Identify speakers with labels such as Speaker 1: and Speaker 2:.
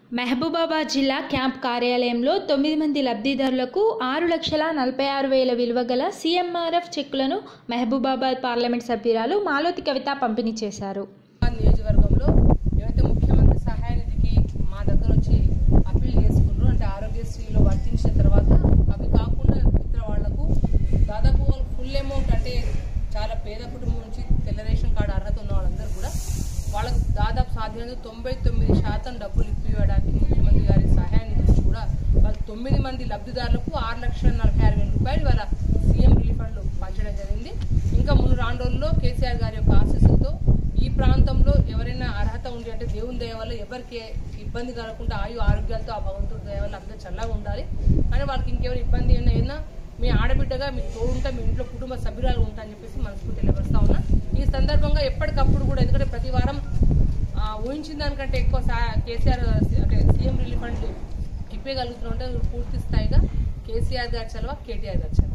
Speaker 1: మహబూబాబాద్ జిల్లా క్యాంప్ కార్యాలయంలో తొమ్మిది మంది లబ్ధిదారులకు ఆరు లక్షల నలభై ఆరు వేల విలువ గల సీఎంఆర్ఎఫ్ చెక్కులను మహబూబాబాద్ పార్లమెంట్ సభ్యురాలు మాలోతి కవిత పంపిణీ చేశారు
Speaker 2: హైదరాబాద్ నియోజకవర్గంలో ఏవైతే ముఖ్యమంత్రి సహాయ నిధికి మా దగ్గర వచ్చి అప్పీల్ చేసుకున్నారు అంటే ఆరోగ్యశ్రీలో వర్తించిన తర్వాత అవి కాకుండా ఇతర వాళ్లకు దాదాపు ఫుల్ అమౌంట్ అంటే చాలా పేద కుటుంబం నుంచి తెల్ల రేషన్ కార్డు అర్హత ఉన్న వాళ్ళందరూ కూడా వాళ్ళకు దాదాపు సాధ్యమైనంత తొంభై తొమ్మిది శాతం డబ్బులు ఇప్పివ్వడానికి ముఖ్యమంత్రి గారి సహాయ నిధి నుంచి కూడా వాళ్ళ తొమ్మిది మంది లబ్ధిదారులకు ఆరు లక్షల నలభై ఆరు వేల రూపాయలు వాళ్ళ సీఎం రిలీఫ్ ఫండ్లు పంచడం జరిగింది ఇంకా మును రాను రోజుల్లో కేసీఆర్ గారి యొక్క ఆశీస్సులతో ఈ ప్రాంతంలో ఎవరైనా అర్హత ఉంది అంటే దేవుని దయ వల్ల ఎవరికి ఇబ్బంది కలగకుండా ఆయు ఆరోగ్యాలతో ఆ భగవంతుడి దయ వల్ల అందరూ చల్లగా ఉండాలి అని వాళ్ళకి ఇంకెవరు ఇబ్బంది అయినా ఏదైనా మీ ఆడబిడ్డగా మీకు తోడుంటా మీ ఇంట్లో కుటుంబ సభ్యురాలు ఉంటా అని చెప్పేసి మనసుకు తెలియపరుస్తా ఉన్నా ఈ సందర్భంగా ఎప్పటికప్పుడు కూడా ఎందుకంటే ప్రతి వారం ఆ, ఊహించిన దానికంటే ఎక్కువ సా- కేసీఆర్ అంటే సీఎం రిలీఫ్ ఫండ్ ఇప్పగలుగుతున్నాం అంటే పూర్తి స్థాయిగా కేసీఆర్ గారి చలవ కేటీఆర్ గారి చలవ